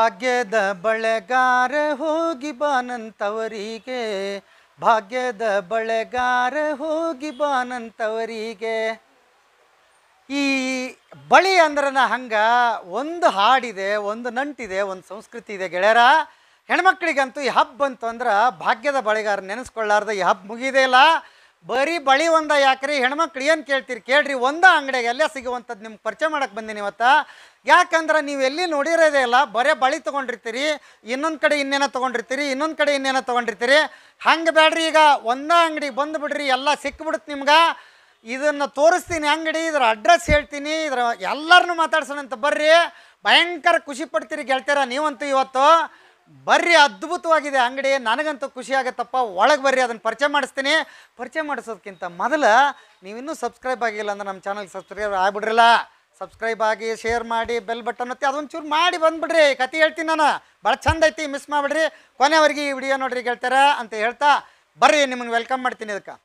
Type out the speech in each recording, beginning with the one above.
ಭಾಗ್ಯದ ಬಳೆಗಾರ ಹೋಗಿ ಬಾನಂತವರಿಗೆ ಭಾಗ್ಯದ ಬಳೆಗಾರ ಹೋಗಿ ಬಾನಂತವರಿಗೆ ಈ ಬಳಿ ಅಂದ್ರನ ಹಂಗ ಒಂದು ಹಾಡಿದೆ ಒಂದು ನಂಟಿದೆ ಒಂದು ಸಂಸ್ಕೃತಿ ಇದೆ ಗೆಳೆಯರ ಹೆಣ್ಮಕ್ಳಿಗಂತೂ ಈ ಹಬ್ಬ ಬಂತು ಅಂದ್ರೆ ಭಾಗ್ಯದ ಬಳೆಗಾರ ನೆನೆಸ್ಕೊಳ್ಳಾರ್ದ ಈ ಹಬ್ಬ ಮುಗಿದೇ ಇಲ್ಲ ಬರೀ ಬಳಿ ಒಂದ ಯಾಕ್ರಿ ಹೆಣ್ಮಕ್ಳು ಏನು ಕೇಳ್ತೀರಿ ಕೇಳ್ರಿ ಒಂದ ಅಂಗಡಿಗೆ ಎಲ್ಲೇ ಸಿಗುವಂಥದ್ದು ನಿಮ್ಗೆ ಪರಿಚಯ ಮಾಡಕ್ಕೆ ಬಂದೀನಿ ಇವತ್ತ ಯಾಕಂದ್ರೆ ನೀವು ಎಲ್ಲಿ ನೋಡಿರೋದೇ ಇಲ್ಲ ಬರೇ ಬಳಿ ತೊಗೊಂಡಿರ್ತೀರಿ ಇನ್ನೊಂದು ಕಡೆ ಇನ್ನೇನೋ ತೊಗೊಂಡಿರ್ತೀರಿ ಇನ್ನೊಂದು ಕಡೆ ಇನ್ನೇನೋ ತೊಗೊಂಡಿರ್ತೀರಿ ಹಂಗೆ ಬೇಡ್ರಿ ಈಗ ಒಂದ ಅಂಗಡಿಗೆ ಬಂದು ಬಿಡ್ರಿ ಎಲ್ಲ ಸಿಕ್ಬಿಡುತ್ತೆ ನಿಮ್ಗೆ ಇದನ್ನು ತೋರಿಸ್ತೀನಿ ಅಂಗಡಿ ಇದರ ಅಡ್ರೆಸ್ ಹೇಳ್ತೀನಿ ಇದರ ಎಲ್ಲರನ್ನೂ ಮಾತಾಡ್ಸೋಣ ಅಂತ ಬರ್ರಿ ಭಯಂಕರ ಖುಷಿ ಪಡ್ತೀರಿ ಗೆಳ್ತೀರ ನೀವಂತೂ ಇವತ್ತು ಬರ್ರಿ ಅದ್ಭುತವಾಗಿದೆ ಅಂಗಡಿ ನನಗಂತೂ ಖುಷಿ ಆಗುತ್ತಪ್ಪ ಒಳಗೆ ಬರ್ರಿ ಅದನ್ನು ಪರಿಚಯ ಮಾಡಿಸ್ತೀನಿ ಪರಿಚಯ ಮಾಡಿಸೋದಕ್ಕಿಂತ ಮೊದಲು ನೀವಿನ್ನೂ ಸಬ್ಸ್ಕ್ರೈಬ್ ಆಗಿಲ್ಲ ಅಂದ್ರೆ ನಮ್ಮ ಚಾನಲ್ ಸಬ್ಸ್ಕ್ರೈಬ್ ಆಗ್ಬಿಡ್ರಲ್ಲ ಸಬ್ಸ್ಕ್ರೈಬ್ ಆಗಿ ಶೇರ್ ಮಾಡಿ ಬೆಲ್ ಬಟನ್ ಒತ್ತಿ ಅದೊಂದು ಚೂರು ಮಾಡಿ ಬಂದ್ಬಿಡ್ರಿ ಕತೆ ಹೇಳ್ತೀನಿ ನಾನು ಭಾಳ ಚಂದ ಐತಿ ಮಿಸ್ ಮಾಡಿಬಿಡ್ರಿ ಕೊನೆವರೆಗೆ ಈ ವಿಡಿಯೋ ನೋಡ್ರಿ ಗೆಳ್ತಾರ ಅಂತ ಹೇಳ್ತಾ ಬರ್ರಿ ನಿಮ್ಮನ್ನು ವೆಲ್ಕಮ್ ಮಾಡ್ತೀನಿ ಇದಕ್ಕೆ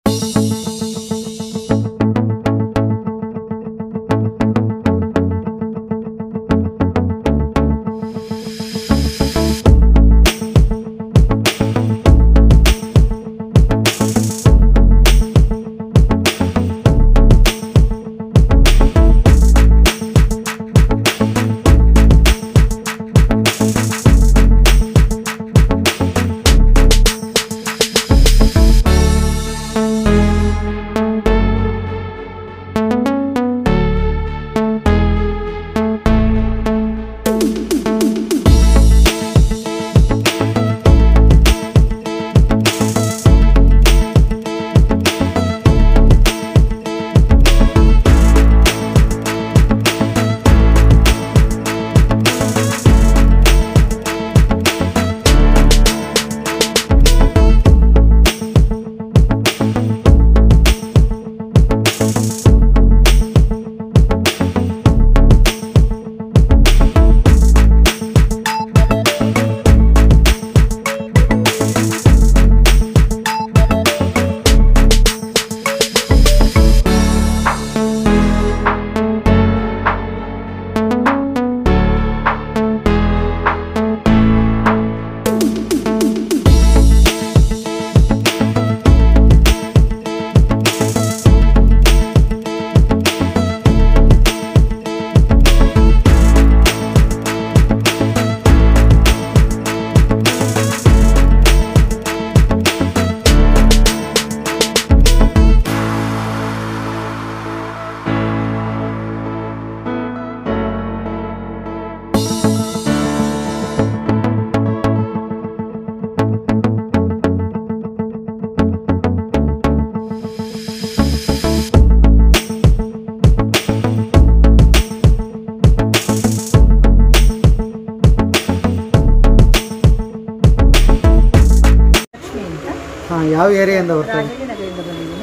ಲಕ್ಷ್ಮಿ ಅಂತ ಹಾಂ ಯಾವ ಏರಿಯಾಯಿಂದ ಬರ್ತಾ ರಾಜಕೀಯ ನಗರದಿಂದ ಬಂದಿದ್ದೀನಿ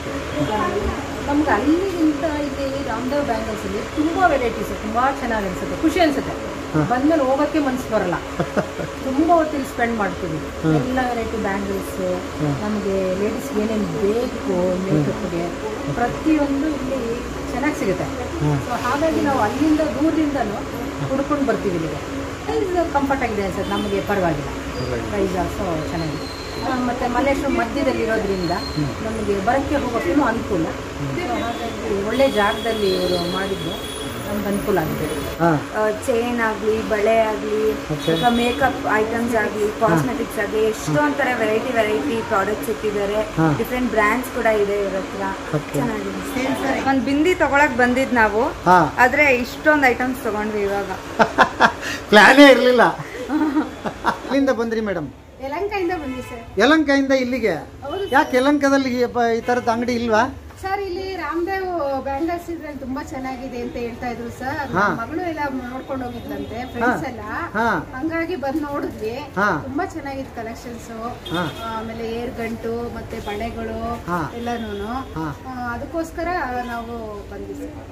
ನಮ್ಗೆ ಅಲ್ಲಿಗಿಂತ ಇಲ್ಲಿ ರಾಮದೇವ್ ಬ್ಯಾಂಗಲ್ಸ್ ಅಲ್ಲಿ ತುಂಬಾ ವೆರೈಟೀಸ್ ತುಂಬಾ ಚೆನ್ನಾಗಿ ಅನ್ಸುತ್ತೆ ಖುಷಿ ಅನ್ಸುತ್ತೆ ಬಂದ್ಮೇಲೆ ಹೋಗೋಕ್ಕೆ ಮನ್ಸು ಬರಲ್ಲ ತುಂಬಾ ಹೊತ್ತಿಗೆ ಸ್ಪೆಂಡ್ ಮಾಡ್ತೀವಿ ಎಲ್ಲ ವೆರೈಟಿ ಬ್ಯಾಂಗಲ್ಸ್ ನಮಗೆ ಲೇಡೀಸ್ಗೆ ಏನೇನು ಬೇಕು ಮೇಕಪ್ಗೆ ಪ್ರತಿಯೊಂದು ಇಲ್ಲಿ ಚೆನ್ನಾಗಿ ಸಿಗುತ್ತೆ ಸೊ ಹಾಗಾಗಿ ನಾವು ಅಲ್ಲಿಂದ ದೂರದಿಂದನೂ ಹುಡ್ಕೊಂಡು ಬರ್ತೀವಿ ಇಲ್ಲಿಗೆ ಪ್ರೈಸ್ ಕಂಫರ್ಟ್ ಆಗಿದೆ ಅನ್ಸುತ್ತೆ ನಮಗೆ ಪರವಾಗಿಲ್ಲ ಪ್ರೈಸ್ ಆಲ್ಸೋ ಚೆನ್ನಾಗಿದೆ ಆ, ಮತ್ತೆ ಮಲ್ಲೇಶ್ವರ ಮಧ್ಯದಲ್ಲಿ ಇರೋದ್ರಿಂದ ನಮಗೆ ಬರೋಕ್ಕೆ ಹೋಗೋಕ್ಕೂ ಅನುಕೂಲ ಸೊ ಹಾಗಾಗಿ ಒಳ್ಳೆ ಜಾಗದಲ್ಲಿ ಇವರು ಮಾಡಿದ್ದು ನಮ್ಗೆ ಅನುಕೂಲ ಆಗಿದೆ ಹಾಂ ಚೈನ್ ಆಗಲಿ ಬಳೆ ಆಗಲಿ ಅಥವಾ ಮೇಕಪ್ ಐಟಮ್ಸ್ ಆಗಲಿ ಕಾಸ್ಮೆಟಿಕ್ಸ್ ಆಗಲಿ ಎಷ್ಟೊಂದ್ ಥರ ವೆರೈಟಿ ವೆರೈಟಿ ಪ್ರಾಡಕ್ಟ್ಸ್ ಇಟ್ಟಿದ್ದಾರೆ ಡಿಫ್ರೆಂಟ್ ಬ್ರ್ಯಾಂಡ್ಸ್ ಕೂಡ ಇದೆ ಇವ್ರ ಹತ್ರ ಚೆನ್ನಾಗಿದೆ ಒಂದು ಬಿಂದಿ ತಗೊಳಕ್ ಬಂದಿದ್ ನಾವು ಹಾಂ ಆದ್ರೆ ಇಷ್ಟೊಂದು ಐಟಮ್ಸ್ ತಗೊಂಡ್ವಿ ಇವಾಗ ಪ್ಲಾನೇ ಇರಲಿಲ್ಲ ಇಲ್ಲಿಂದ ಬಂದ್ರಿ ಮೇಡಮ್ ಯಲಂಕದಿಂದ ಬಂದ್ವಿ ಸರ್ ಯಲಂಕದಿಂದ ಇಲ್ಲಿಗೆ ಯಾಕೆ ಯಲಂಕದಲ್ಲಿ ಈ ಪ- ಈ ಥರದ ಅಂಗಡಿ ಇಲ್ವಾ ಸರ್ ಇಲ್ಲಿ ರಾಮದೇವ್ ಬ್ಯಾಂಗಲ್ಸ್ ಇದ್ರಲ್ಲಿ ತುಂಬಾ ಚೆನ್ನಾಗಿದೆ ಅಂತ ಹೇಳ್ತಾ ಇದ್ರು ಸರ್ ಹಾ. ಮಗಳು ಎಲ್ಲ ನೋಡ್ಕೊಂಡು ಹೋಗಿದ್ಲಂತೆ ಫ್ರೆಂಡ್ಸ್ ಎಲ್ಲ ಹಾ ಹಂಗಾಗಿ ಬಂದ್ ನೋಡಿದ್ವಿ ಹಾ. ತುಂಬಾ ಚೆನ್ನಾಗಿತ್ತು ಕಲೆಕ್ಷನ್ಸ್ ಹಾ. ಆಮೇಲೆ ಏರ್ ಗಂಟು ಮತ್ತೆ ಬಳೆಗಳು ಹಾ. ಎಲ್ಲಾನು ಹಾ. ಅದಕ್ಕೋಸ್ಕರ ನಾವು ಬಂದ್ವಿ ಸರ್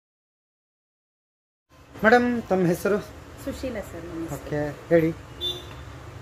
ಮೇಡಮ್ ತಮ್ಮ ಹೆಸರು ಸುಶೀಲ ಸರ್ ಓಕೆ ಹೇಳಿ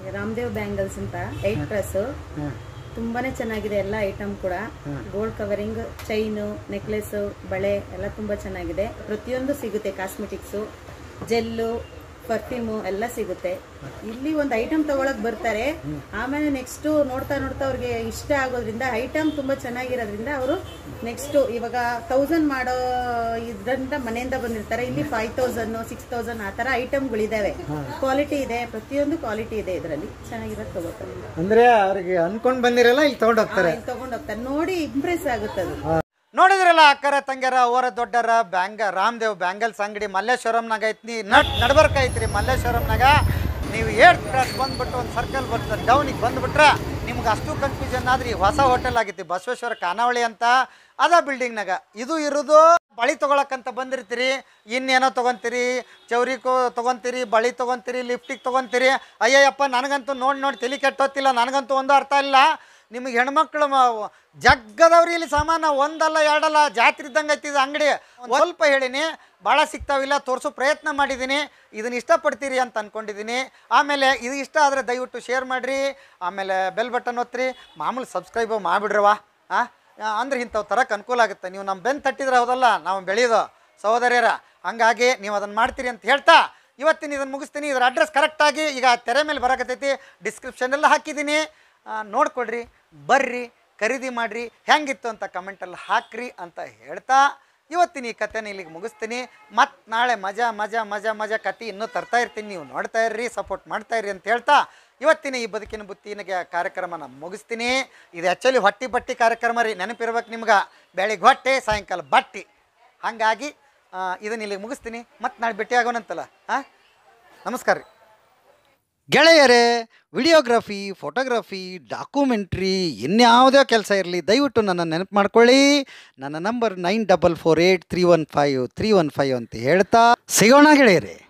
ರಾಮದೇವ್ ಬ್ಯಾಂಗಲ್ಸ್ ಅಂತ ಏಟ್ ಪ್ರೆಸ್ ತುಂಬಾನೇ ಚೆನ್ನಾಗಿದೆ ಎಲ್ಲ ಐಟಮ್ ಕೂಡ ಗೋಲ್ಡ್ ಕವರಿಂಗ್ ಚೈನು ನೆಕ್ಲೆಸ್ ಬಳೆ ಎಲ್ಲ ತುಂಬಾ ಚೆನ್ನಾಗಿದೆ ಪ್ರತಿಯೊಂದು ಸಿಗುತ್ತೆ ಕಾಸ್ಮೆಟಿಕ್ಸು ಜೆಲ್ಲು ಪರ್ಫ್ಯೂಮು ಎಲ್ಲ ಸಿಗುತ್ತೆ ಇಲ್ಲಿ ಒಂದು ಐಟಮ್ ತಗೊಳಕ್ ಬರ್ತಾರೆ ಆಮೇಲೆ ನೆಕ್ಸ್ಟ್ ನೋಡ್ತಾ ನೋಡ್ತಾ ಅವ್ರಿಗೆ ಇಷ್ಟ ಆಗೋದ್ರಿಂದ ಐಟಮ್ ತುಂಬಾ ಚೆನ್ನಾಗಿರೋದ್ರಿಂದ ಅವರು ನೆಕ್ಸ್ಟ್ ಇವಾಗ ತೌಸಂಡ್ ಮಾಡೋ ಇದ್ರಿಂದ ಮನೆಯಿಂದ ಬಂದಿರ್ತಾರೆ ಇಲ್ಲಿ ಫೈವ್ ತೌಸಂಡ್ ಸಿಕ್ಸ್ ತೌಸಂಡ್ ಆ ತರ ಐಟಮ್ಗಳಿದಾವೆ ಕ್ವಾಲಿಟಿ ಇದೆ ಪ್ರತಿಯೊಂದು ಕ್ವಾಲಿಟಿ ಇದೆ ಇದರಲ್ಲಿ ಚೆನ್ನಾಗಿರೋದು ತಗೋತಾರೆ ಅಂದ್ರೆ ಅವ್ರಿಗೆ ಅನ್ಕೊಂಡ್ ಬಂದಿರಲ್ಲ ಇಲ್ಲಿ ತಗೊಂಡ್ ಹೋಗ್ತಾರೆ ಇಲ್ಲಿ ತಗೊಂಡ್ ಹೋಗ್ತಾರೆ ನೋಡಿ ಇಂಪ್ರೆಸ್ ಆಗುತ್ತೆ ಅದು ನೋಡಿದ್ರಲ್ಲ ಅಕ್ಕರ ತಂಗ್ಯಾರ ಓರ ದೊಡ್ಡರ ಬ್ಯಾಂಗ ರಾಮದೇವ್ ಬ್ಯಾಂಗಲ್ಸ್ ಅಂಗಡಿ ಮಲ್ಲೇಶ್ವರಂನಾಗ ಐತಿ ನಟ್ ನಡ್ಬರ್ಕ ಐತ್ರಿ ಮಲ್ಲೇಶ್ವರಂನಾಗ ನೀವು ಏಟ್ ಕ್ರಾಸ್ ಬಂದ್ಬಿಟ್ಟು ಒಂದು ಸರ್ಕಲ್ ಬರ್ತದೆ ಡೌನಿಗೆ ಬಂದ್ಬಿಟ್ರೆ ನಿಮ್ಗೆ ಅಷ್ಟು ಕನ್ಫ್ಯೂಷನ್ ಆದ್ರಿ ಹೊಸ ಹೋಟೆಲ್ ಆಗೈತಿ ಬಸವೇಶ್ವರ ಖಾನಾವಳಿ ಅಂತ ಅದ ಬಿಲ್ಡಿಂಗ್ನಾಗ ಇದು ಇರೋದು ಬಳಿ ತೊಗೊಳಕ್ಕಂತ ಬಂದಿರ್ತೀರಿ ಇನ್ನೇನೋ ತೊಗೊಂತೀರಿ ಚೌರಿಕೋ ತೊಗೊಂತೀರಿ ಬಳಿ ತೊಗೊಂತೀರಿ ಲಿಫ್ಟಿಗೆ ತೊಗೊಂತೀರಿ ಅಯ್ಯಯ್ಯಪ್ಪ ನನಗಂತೂ ನೋಡಿ ನೋಡಿ ತಲೆ ಕೆಟ್ಟೋತಿಲ್ಲ ನನಗಂತೂ ಒಂದು ಅರ್ಥ ಇಲ್ಲ ನಿಮಗೆ ಹೆಣ್ಮಕ್ಳು ಮ- ಜಗ್ಗದವ್ರಿ ಇಲ್ಲಿ ಸಾಮಾನು ಒಂದಲ್ಲ ಎರಡಲ್ಲ ಜಾತ್ರೆ ಇದ್ದಂಗೆ ಐತಿ ಇದು ಅಂಗಡಿ ಒಂದ್ ಸ್ವಲ್ಪ ಹೇಳಿನಿ ಭಾಳ ಸಿಗ್ತಾವಿಲ್ಲ ತೋರಿಸೋ ಪ್ರಯತ್ನ ಮಾಡಿದ್ದೀನಿ ಇದನ್ನ ಇಷ್ಟಪಡ್ತೀರಿ ಅಂತ ಅಂದ್ಕೊಂಡಿದ್ದೀನಿ ಆಮೇಲೆ ಇದು ಇಷ್ಟ ಆದರೆ ದಯವಿಟ್ಟು ಶೇರ್ ಮಾಡಿರಿ ಆಮೇಲೆ ಬೆಲ್ ಬಟನ್ ಒತ್ತಿರಿ ಮಾಮೂಲಿ ಸಬ್ಸ್ಕ್ರೈಬ್ ಮಾಡಿಬಿಡ್ರವ ಹಾಂ ಅಂದ್ರೆ ಇಂಥವು ತರಕ್ಕೆ ಅನುಕೂಲ ಆಗುತ್ತೆ ನೀವು ನಮ್ಮ ಬೆನ್ನು ತಟ್ಟಿದ್ರೆ ಹೌದಲ್ಲ ನಾವು ಬೆಳೆಯೋದು ಸಹೋದರಿಯರ ಹಂಗಾಗಿ ನೀವು ಅದನ್ನು ಮಾಡ್ತೀರಿ ಅಂತ ಹೇಳ್ತಾ ಇವತ್ತಿನ ಇದನ್ನು ಮುಗಿಸ್ತೀನಿ ಇದರ ಅಡ್ರೆಸ್ ಕರೆಕ್ಟಾಗಿ ಈಗ ತೆರೆ ಮೇಲೆ ಬರಕತ್ತೈತಿ ಡಿಸ್ಕ್ರಿಪ್ಷನೆಲ್ಲ ಹಾಕಿದ್ದೀನಿ ಆ, ನೋಡ್ಕೊಡ್ರಿ ಬರ್ರಿ ಖರೀದಿ ಮಾಡಿರಿ ಹೆಂಗಿತ್ತು ಅಂತ ಕಮೆಂಟಲ್ಲಿ ಹಾಕ್ರಿ ಅಂತ ಹೇಳ್ತಾ ಇವತ್ತಿನ ಈ ಕಥೆನ ಇಲ್ಲಿಗೆ ಮುಗಿಸ್ತೀನಿ ಮತ್ತು ನಾಳೆ ಮಜಾ ಮಜಾ ಮಜಾ ಮಜಾ ಕತೆ ಇನ್ನೂ ತರ್ತಾ ಇರ್ತೀನಿ ನೀವು ನೋಡ್ತಾ ಇರ್ರಿ ಸಪೋರ್ಟ್ ಮಾಡ್ತಾ ಇರ್ರಿ ಅಂತ ಹೇಳ್ತಾ ಇವತ್ತಿನ ಈ ಬದುಕಿನ ಬುತ್ತಿನಿಗೆ ಕಾರ್ಯಕ್ರಮನ ಮುಗಿಸ್ತೀನಿ ಇದು ಆ್ಯಕ್ಚುಲಿ ಹೊಟ್ಟಿ ಬಟ್ಟಿ ಕಾರ್ಯಕ್ರಮ ರೀ ನೆನಪಿರ್ಬೇಕು ನಿಮ್ಗೆ ಬೆಳಿಗ್ಗೆ ಹೊಟ್ಟೆ ಸಾಯಂಕಾಲ ಬಟ್ಟಿ ಹಾಗಾಗಿ ಇದನ್ನ ಇಲ್ಲಿಗೆ ಮುಗಿಸ್ತೀನಿ ಮತ್ತು ನಾಳೆ ಭೇಟಿ ಆಗೋಣಂತಲ್ಲ ಹಾಂ ನಮಸ್ಕಾರ ರೀ ಗೆಳೆಯರೇ ವಿಡಿಯೋಗ್ರಫಿ ಫೋಟೋಗ್ರಫಿ ಡಾಕ್ಯುಮೆಂಟ್ರಿ ಇನ್ಯಾವುದೇ ಕೆಲಸ ಇರಲಿ ದಯವಿಟ್ಟು ನನ್ನ ನೆನಪು ಮಾಡ್ಕೊಳ್ಳಿ ನನ್ನ number nine double four eight three one five three one five ಅಂತ ಹೇಳ್ತಾ ಸಿಗೋಣ ಗೆಳೆಯರೇ